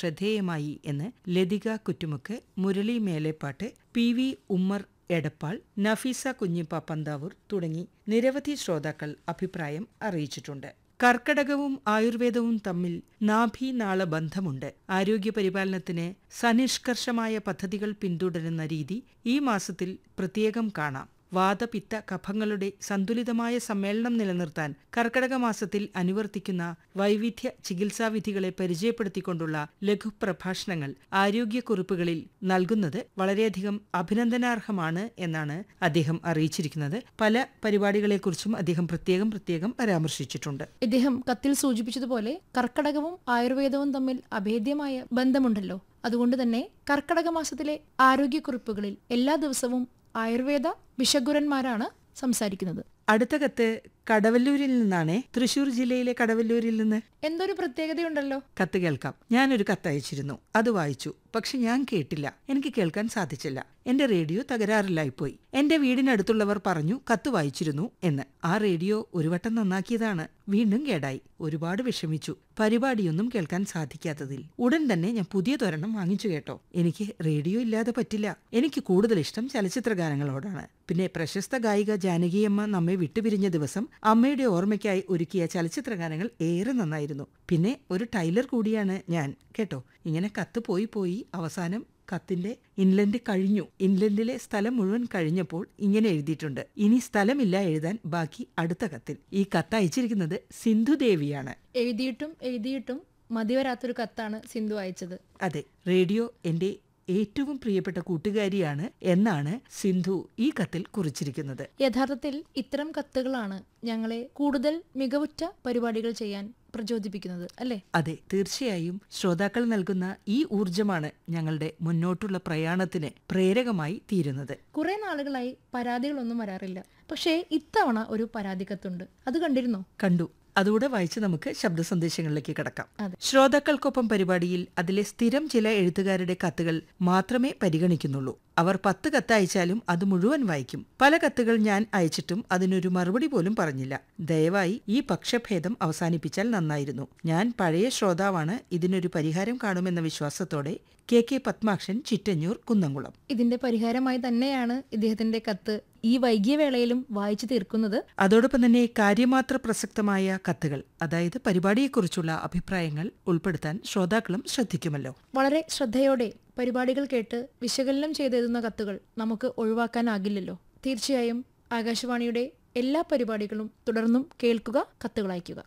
ശ്രദ്ധേയമായി എന്ന് Lathika Kuttumukku Murali Melepat P V Ummer Edappal Nafeesa Kunjippa Panthavoor തുടങ്ങി നിരവധി ശ്രോതാക്കൾ അഭിപ്രായം അറിയിച്ചിട്ടുണ്ട് കർക്കടകവും ആയുർവേദവും തമ്മിൽ നാഭീനാള ബന്ധമുണ്ട് ആരോഗ്യപരിപാലനത്തിന് സനിഷ്കർഷമായ പദ്ധതികൾ പിന്തുടരുന്ന രീതി ഈ മാസത്തിൽ പ്രത്യേകം കാണാം വാതപിത്ത കഫങ്ങളുടെ സന്തുലിതമായ സമ്മേളനം നിലനിർത്താൻ കർക്കടക മാസത്തിൽ അനുവർത്തിക്കുന്ന വൈവിധ്യ ചികിത്സാവിധികളെ പരിചയപ്പെടുത്തിക്കൊണ്ടുള്ള ലഘുപ്രഭാഷണങ്ങൾ ആരോഗ്യക്കുറിപ്പുകളിൽ നൽകുന്നത് വളരെയധികം അഭിനന്ദനാർഹമാണ് എന്നാണ് അദ്ദേഹം അറിയിച്ചിരിക്കുന്നത് പല പരിപാടികളെക്കുറിച്ചും അദ്ദേഹം പ്രത്യേകം പ്രത്യേകം പരാമർശിച്ചിട്ടുണ്ട് ഇദ്ദേഹം കത്തിൽ സൂചിപ്പിച്ചതുപോലെ കർക്കടകവും ആയുർവേദവും തമ്മിൽ അഭേദ്യമായ ബന്ധമുണ്ടല്ലോ അതുകൊണ്ട് തന്നെ കർക്കടക മാസത്തിലെ ആരോഗ്യക്കുറിപ്പുകളിൽ എല്ലാ ദിവസവും ആയുർവേദ വിഷഗുരന്മാരാണ് സംസാരിക്കുന്നത് അടുത്ത കത്ത് കടവല്ലൂരിൽ നിന്നാണേ തൃശൂർ ജില്ലയിലെ കടവല്ലൂരിൽ നിന്ന് എന്തൊരു പ്രത്യേകതയുണ്ടല്ലോ കത്ത് കേൾക്കാം ഞാനൊരു കത്തയച്ചിരുന്നു അത് വായിച്ചു പക്ഷെ ഞാൻ കേട്ടില്ല എനിക്ക് കേൾക്കാൻ സാധിച്ചില്ല എന്റെ റേഡിയോ തകരാറിലായിപ്പോയി എന്റെ വീടിനടുത്തുള്ളവർ പറഞ്ഞു കത്ത് വായിച്ചിരുന്നു എന്ന് ആ റേഡിയോ ഒരു വട്ടം നന്നാക്കിയതാണ് വീണ്ടും കേടായി ഒരുപാട് വിഷമിച്ചു പരിപാടിയൊന്നും കേൾക്കാൻ സാധിക്കാത്തതിൽ ഉടൻ തന്നെ ഞാൻ പുതിയ തൊരെണ്ണം വാങ്ങിച്ചു കേട്ടോ എനിക്ക് റേഡിയോ ഇല്ലാതെ പറ്റില്ല എനിക്ക് കൂടുതൽ ഇഷ്ടം ചലച്ചിത്ര ഗാനങ്ങളോടാണ് പിന്നെ പ്രശസ്ത ഗായിക ജാനകിയമ്മ നമ്മെ വിട്ടുപിരിഞ്ഞ ദിവസം അമ്മയുടെ ഓർമ്മയ്ക്കായി ഒരുക്കിയ ചലച്ചിത്ര ഗാനങ്ങൾ ഏറെ നന്നായിരുന്നു പിന്നെ ഒരു ടൈലർ കൂടിയാണ് ഞാൻ കേട്ടോ ഇങ്ങനെ കത്ത് പോയി പോയി അവസാനം കത്തിന്റെ ഇൻലൻഡ് കഴിഞ്ഞു ഇൻലൻഡിലെ സ്ഥലം മുഴുവൻ കഴിഞ്ഞപ്പോൾ ഇങ്ങനെ എഴുതിയിട്ടുണ്ട് ഇനി സ്ഥലമില്ല എഴുതാൻ ബാക്കി അടുത്ത കത്തിൽ ഈ കത്ത് അയച്ചിരിക്കുന്നത് സിന്ധുദേവിയാണ് എഴുതിയിട്ടും എഴുതിയിട്ടും മതിവരാത്തൊരു കത്താണ് സിന്ധു അയച്ചത് അതെ റേഡിയോ എന്റെ ഏറ്റവും പ്രിയപ്പെട്ട കൂട്ടുകാരിയാണ് എന്നാണ് സിന്ധു ഈ കത്തിൽ കുറിച്ചിരിക്കുന്നത് യഥാർത്ഥത്തിൽ ഇത്തരം കത്തുകളാണ് ഞങ്ങളെ കൂടുതൽ മികവുറ്റ പരിപാടികൾ ചെയ്യാൻ പ്രചോദിപ്പിക്കുന്നത് അല്ലേ അതെ തീർച്ചയായും ശ്രോതാക്കൾ നൽകുന്ന ഈ ഊർജമാണ് ഞങ്ങളുടെ മുന്നോട്ടുള്ള പ്രയാണത്തിന് പ്രേരകമായി തീരുന്നത് കുറെ നാളുകളായി പരാതികളൊന്നും വരാറില്ല പക്ഷേ ഇത്തവണ ഒരു പരാതി കത്തുണ്ട് അത് കണ്ടിരുന്നോ കണ്ടു അതുകൂടെ വായിച്ച് നമുക്ക് ശബ്ദ സന്ദേശങ്ങളിലേക്ക് കടക്കാം അതെ. ശ്രോതാക്കൾക്കൊപ്പം പരിപാടിയിൽ അതിലെ സ്ഥിരം ചില എഴുത്തുകാരുടെ കത്തുകൾ മാത്രമേ പരിഗണിക്കുന്നുള്ളൂ അവർ പത്ത് കത്ത് അയച്ചാലും അത് മുഴുവൻ വായിക്കും പല കത്തുകൾ ഞാൻ അയച്ചിട്ടും അതിനൊരു മറുപടി പോലും പറഞ്ഞില്ല ദയവായി ഈ പക്ഷഭേദം അവസാനിപ്പിച്ചാൽ നന്നായിരുന്നു ഞാൻ പഴയ ശ്രോതാവാണ് ഇതിനൊരു പരിഹാരം കാണുമെന്ന വിശ്വാസത്തോടെ കെ കെ പത്മാക്ഷൻ ചിറ്റഞ്ഞൂർ കുന്നംകുളം ഇതിന്റെ പരിഹാരമായി തന്നെയാണ് ഇദ്ദേഹത്തിന്റെ കത്ത് ഈ വൈകിയ വേളയിലും വായിച്ചു തീർക്കുന്നത് അതോടൊപ്പം തന്നെ കാര്യമാത്ര പ്രസക്തമായ കത്തുകൾ അതായത് പരിപാടിയെക്കുറിച്ചുള്ള അഭിപ്രായങ്ങൾ ഉൾപ്പെടുത്താൻ ശ്രോതാക്കളും ശ്രദ്ധിക്കുമല്ലോ വളരെ ശ്രദ്ധയോടെ പരിപാടികൾ കേട്ട് വിശകലനം ചെയ്തെഴുതുന്ന കത്തുകൾ നമുക്ക് ഒഴിവാക്കാനാകില്ലല്ലോ തീർച്ചയായും ആകാശവാണിയുടെ എല്ലാ പരിപാടികളും തുടർന്നും കേൾക്കുക കത്തുകൾ അയക്കുക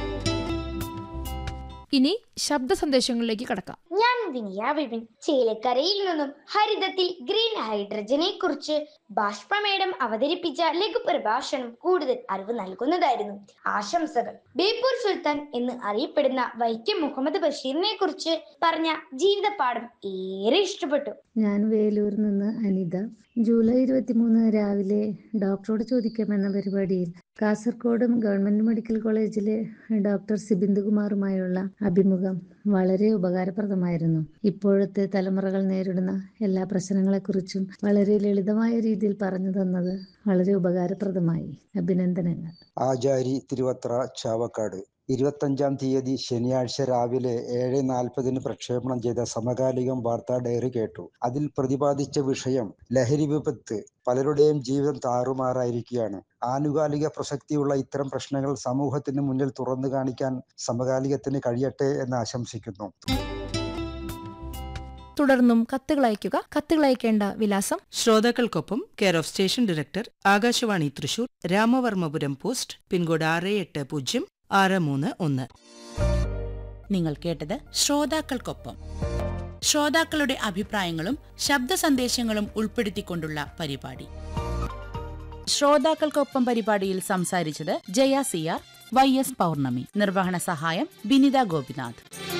ഇനി ശബ്ദ സന്ദേശങ്ങളിലേക്ക് കടക്കാം ഞാൻ വിനിയ വിപിൻ ചേലക്കരയിൽ നിന്നും ഹരിതത്തിൽ ഗ്രീൻ ഹൈഡ്രജനെ കുറിച്ച് ബാഷ്പമേടം അവതരിപ്പിച്ച ലഘുപ്രഭാഷണം കൂടുതൽ അറിവ് നൽകുന്നതായിരുന്നു ആശംസകൾ ബേപ്പൂർ സുൽത്താൻ എന്ന് അറിയപ്പെടുന്ന വൈക്കം മുഹമ്മദ് ബഷീറിനെ കുറിച്ച് പറഞ്ഞ ജീവിതപാഠം ഏറെ ഇഷ്ടപ്പെട്ടു ഞാൻ വേലൂരിൽ നിന്ന് അനിത ജൂലൈ ഇരുപത്തിമൂന്ന് രാവിലെ ഡോക്ടറോട് ചോദിക്കാമെന്ന പരിപാടിയിൽ കാസർഗോഡ് ഗവൺമെന്റ് മെഡിക്കൽ കോളേജിലെ ഡോക്ടർ സിബിന്ദുകുമാറുമായുള്ള അഭിമുഖം വളരെ ഉപകാരപ്രദമായിരുന്നു ഇപ്പോഴത്തെ തലമുറകൾ നേരിടുന്ന എല്ലാ പ്രശ്നങ്ങളെക്കുറിച്ചും വളരെ ലളിതമായ രീതിയിൽ പറഞ്ഞു തന്നത് വളരെ ഉപകാരപ്രദമായി അഭിനന്ദനങ്ങൾ ആചാരി തിരുവത്ര ചാവക്കാട് ഇരുപത്തഞ്ചാം തീയതി ശനിയാഴ്ച രാവിലെ ഏഴ് നാൽപ്പതിന് പ്രക്ഷേപണം ചെയ്ത സമകാലികം വാർത്താ ഡയറി കേട്ടു അതിൽ പ്രതിപാദിച്ച വിഷയം ലഹരി വിപത്ത് പലരുടെയും ജീവിതം താറുമാറായിരിക്കുകയാണ് ആനുകാലിക പ്രസക്തിയുള്ള ഇത്തരം പ്രശ്നങ്ങൾ സമൂഹത്തിന് മുന്നിൽ തുറന്നു കാണിക്കാൻ സമകാലികത്തിന് കഴിയട്ടെ എന്ന് ആശംസിക്കുന്നു തുടർന്നും കത്തുകൾ അയക്കുക കത്തുകൾ അയക്കേണ്ട വിലാസം ശ്രോതാക്കൾക്കൊപ്പം care of station director Akashvani Thrissur Ramavarmapuram post pincode ആറ് എട്ട് പൂജ്യം ആറ് മൂന്ന് ഒന്ന് നിങ്ങൾ കേട്ടത് ശ്രോതാക്കൾക്കൊപ്പം ശ്രോതാക്കളുടെ അഭിപ്രായങ്ങളും ശബ്ദ സന്ദേശങ്ങളും ഉൾപ്പെടുത്തിക്കൊണ്ടുള്ള പരിപാടി ശ്രോതാക്കൾക്കൊപ്പം പരിപാടിയിൽ സംസാരിച്ചത് Jaya C R Y S Pournami നിർവഹണ സഹായം ബിനിത ഗോപിനാഥ്